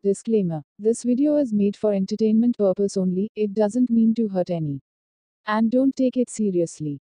Disclaimer This video is made for entertainment purpose only, it doesn't mean to hurt any. And don't take it seriously.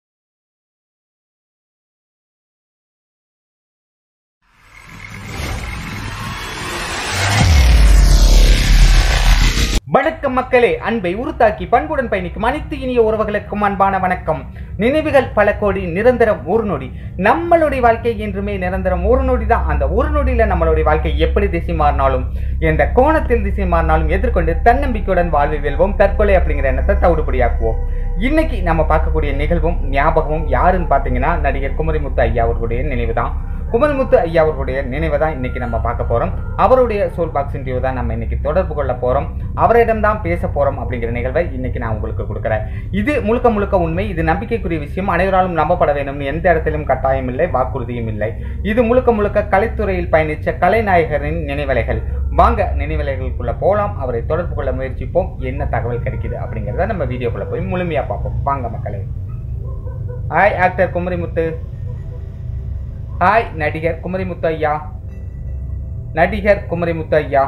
வணக்கம் மக்களே அன்பை உருத்தாக்கி பண்புடன் பயணிக்கும் அனைத்து இனிய உறவுகளுக்கும் அன்பான வணக்கம் நினைவுகள் பல கோடி நிரந்தரம் ஒரு நொடி நம்மளுடைய வாழ்க்கை என்றுமே நிரந்தரம் ஒரு நொடி தான் அந்த ஒரு நொடியில நம்மளுடைய வாழ்க்கை எப்படி திசை மாறினாலும் எந்த கோணத்தில் திசை மாறினாலும் எதிர்கொண்டு தன்னம்பிக்கையுடன் வாழ்வை வெல்வோம் தற்கொலை அப்படிங்கிற எண்ணத்தை தவிடுபடியாக்குவோம் இன்னைக்கு நம்ம பார்க்கக்கூடிய நிகழ்வும் ஞாபகமும் யாருன்னு பார்த்தீங்கன்னா நடிகர் குமரிமுத்து ஐயா அவர்களுடைய நினைவு தான் குமரிமுத்து ஐயா அவர்களுடைய நினைவை தான் இன்னைக்கு நம்ம பார்க்க போறோம் அவருடைய சோல் பாக்ஸ் இன்டர்வியூ தான் நம்ம இன்னைக்கு தொடர்பு கொள்ள போறோம் அவரிடம் தான் பேச போறோம் அப்படிங்கிற நிகழ்வை இன்னைக்கு நான் உங்களுக்கு கொடுக்குறேன் இது முழுக்க முழுக்க உண்மை இது நம்பிக்கைக்குரிய விஷயம் அனைவராலும் நம்பப்பட வேண்டும் எந்த இடத்திலும் கட்டாயம் இல்லை வாக்குறுதியும் இல்லை இது முழுக்க முழுக்க கலைத்துறையில் பயணித்த கலைநாயகரின் நினைவலைகள் வாங்க நினைவலைகளுக்குள்ள போகலாம் அவரை தொடர்பு கொள்ள முயற்சிப்போம் என்ன தகவல் கிடைக்குது அப்படிங்கிறத நம்ம வீடியோக்குள்ள போய் முழுமையா பார்ப்போம் வாங்க மக்களே ஹாய் ஆக்டர் குமரிமுத்து ஹாய் நடிகர் குமரிமுத்து ஐயா நடிகர் குமரிமுத்து ஐயா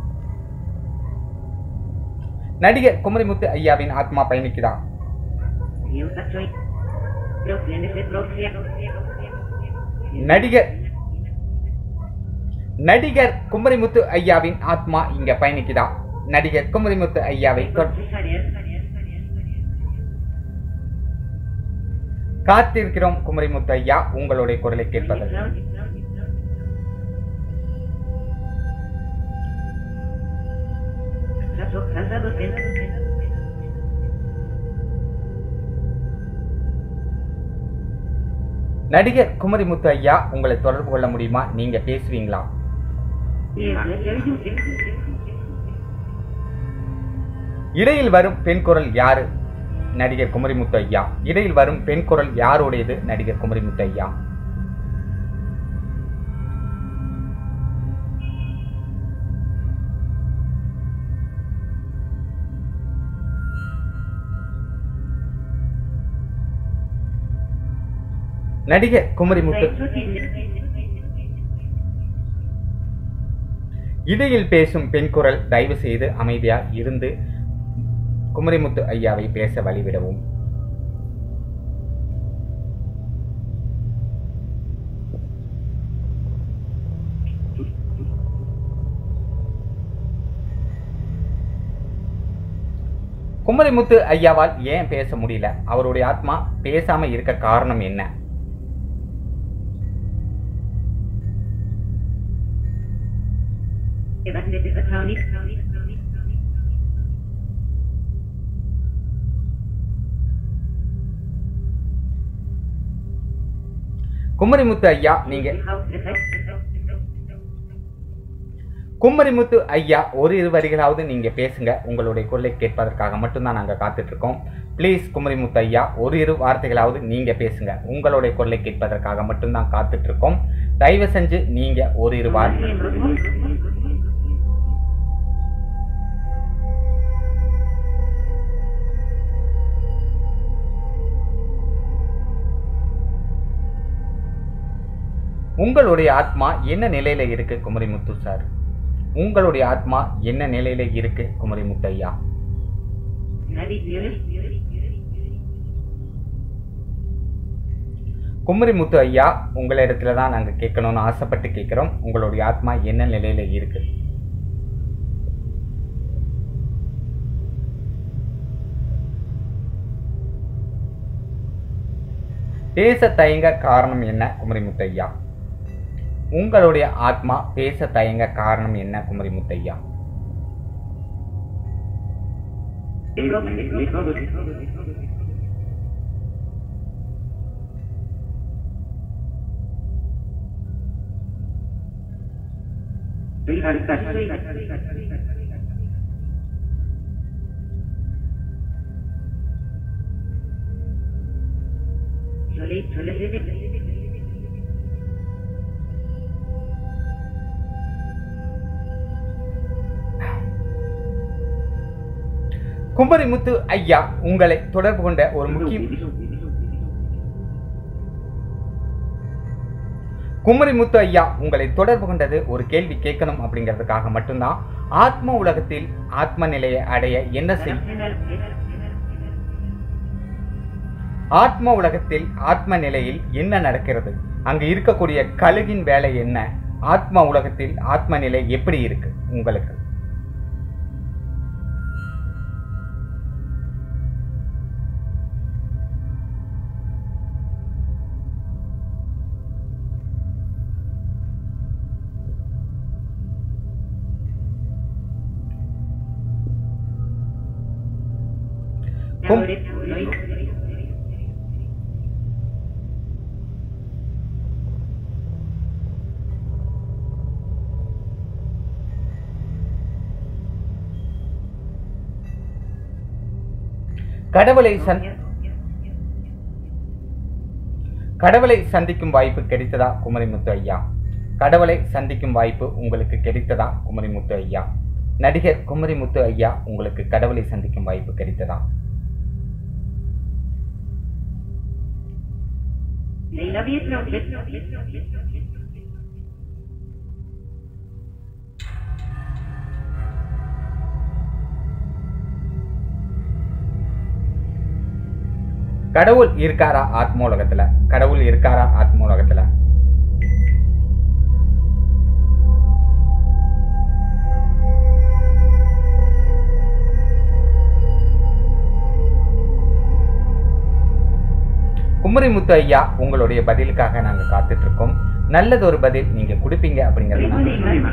நடிகர் குமரிமுத்து ஐயாவின் ஆத்மா பயணிக்குதா Eu soy நடிகர் நடிகர் குமரிமுத்து ஐயாவின் ஆத்மா இங்க பயணிக்குதா நடிகர் குமரிமுத்து ஐயாவை தொட்- காத்திருக்கிறோம் குமரிமுத்து ஐயா உங்களுடைய குரலை கேட்பதற்கு நடிகர் குமரிமுத்து ஐயா உங்களை தொடர்பு கொள்ள முடியுமா நீங்க பேசுவீங்களா இடையில் வரும் பெண் குரல் யாரு நடிகர் குமரிமுத்து ஐயா இடையில் வரும் பெண் குரல் யாருடையது நடிகர் குமரிமுத்து ஐயா நடிகர் குமரிமுத்து இடையில் பேசும் பெண் குரல் தயவு செய்து அமைதியா இருந்து குமரிமுத்து ஐயாவை பேச வழிவிடவும் குமரிமுத்து ஐயாவால் ஏன் பேச முடியல அவருடைய ஆத்மா பேசாம இருக்க காரணம் என்ன குமரிமுத்து ஐயா நீங்க குமரிமுத்து ஐயா ஒரு இரு வரிகளாவது நீங்க பேசுங்க உங்களுடைய குரலை கேட்பதற்காக மட்டும்தான் நாங்க காத்துட்டு இருக்கோம் ப்ளீஸ் குமரிமுத்து ஐயா ஒரு இரு வார்த்தைகளாவது நீங்க பேசுங்க உங்களுடைய குரலை கேட்பதற்காக மட்டும்தான் காத்துட்டு இருக்கோம் தயவு செஞ்சு நீங்க ஒரு இரு வார்த்தை உங்களுடைய ஆத்மா என்ன நிலையில இருக்கு குமரிமுத்து சார் உங்களுடைய ஆத்மா என்ன நிலையில இருக்கு குமரிமுத்து ஐயா குமரிமுத்து ஐயா உங்களிடத்துல தான் நாங்க கேட்கணும்னு ஆசைப்பட்டு கேட்கிறோம் உங்களுடைய ஆத்மா என்ன நிலையில இருக்கு பேச தயங்க காரணம் என்ன குமரிமுத்து ஐயா உங்களுடைய ஆத்மா பேச தயங்க காரணம் என்ன குமரிமுத்து ஐயா குமரிமுத்து ஐயா உங்களை தொடர்பு கொண்ட ஒரு முக்கிய குமரி முத்து ஐயா உங்களை தொடர்பு கொண்டது ஒரு கேள்வி கேட்கணும் அப்படிங்கிறதுக்காக மட்டும்தான் ஆத்ம உலகத்தில் ஆத்ம நிலையை அடைய என்ன செய் ஆத்ம உலகத்தில் ஆத்ம நிலையில் என்ன நடக்கிறது அங்கு இருக்கக்கூடிய கழுகின் வேலை என்ன ஆத்ம உலகத்தில் ஆத்ம நிலை எப்படி இருக்கு உங்களுக்கு Download it. Wait. கடவுளை சந் கடவுளை சந்திக்கும் வாய்ப்பு கிடைத்ததா குமரிமுத்து ஐயா கடவுளை சந்திக்கும் வாய்ப்பு உங்களுக்கு கிடைத்ததா குமரிமுத்து ஐயா நடிகர் குமரிமுத்து ஐயா உங்களுக்கு கடவுளை சந்திக்கும் வாய்ப்பு கிடைத்ததா They love you. No. கடவுள் இருக்காரா ஆத்மோலகத்துல கடவுள் இருக்காரா ஆத்மோலகத்துல குமரிமுத்து ஐயா உங்களுடைய பதிலுக்காக நாங்க காத்துட்டு இருக்கோம் நல்லதொரு பதில் நீங்க கொடுப்பீங்க அப்படிங்கறது நாங்க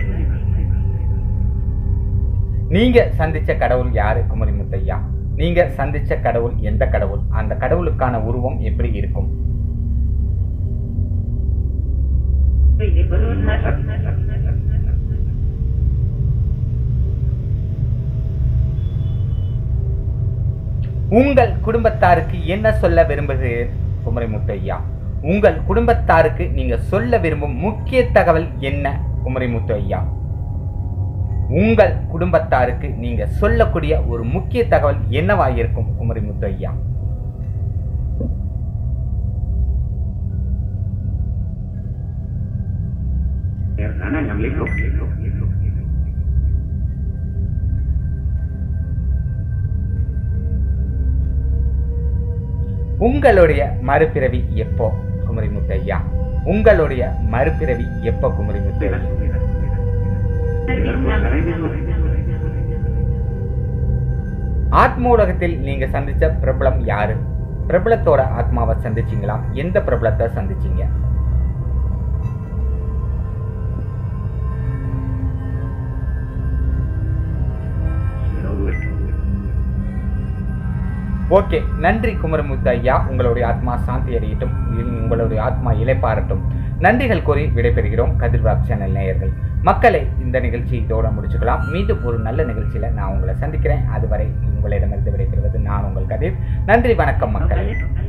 நீங்க சந்திச்ச கடவுள் யாரு குமரிமுத்து ஐயா நீங்க சந்திச்ச கடவுள் எந்த கடவுள் அந்த கடவுளுக்கான உருவம் எப்படி இருக்கும் Wait, they put on that. உங்கள் குடும்பத்தாருக்கு என்ன சொல்ல விரும்புகிறீர் குமரிமுத்து ஐயா உங்கள் குடும்பத்தாருக்கு நீங்க சொல்ல விரும்பும் முக்கிய தகவல் என்ன குமரிமுத்து ஐயா உங்கள் குடும்பத்தாருக்கு நீங்க சொல்லக்கூடிய ஒரு முக்கிய தகவல் என்னவாக இருக்கும் குமரிமுத்து ஐயா உங்களுடைய மறுபிறவி எப்போ குமரிமுத்து ஐயா உங்களுடைய மறுபிறவி எப்போ குமரிமுத்து ஐயா ஆத்ம உலகத்தில் நீங்க சந்திச்ச பிரபலம் யாரு பிரபலத்தோட ஆத்மாவை சந்திச்சீங்களா எந்த பிரபலத்தை சந்திச்சீங்க ஓகே நன்றி குமரமுத்து ஐயா உங்களுடைய ஆத்மா சாந்தி அடையட்டும் இல் உங்களுடைய ஆத்மா இலைப்பாரட்டும் நன்றிகள் கூறி விடைபெறுகிறோம் கதிர்வாக் சேனல் நேயர்கள் மக்களை இந்த நிகழ்ச்சி இதோட முடிச்சுக்கலாம் மீண்டும் ஒரு நல்ல நிகழ்ச்சியில நான் உங்களை சந்திக்கிறேன் அதுவரை உங்களிடமிருந்து விடைபெறுவது நான் உங்கள் கதிர் நன்றி வணக்கம் மக்களே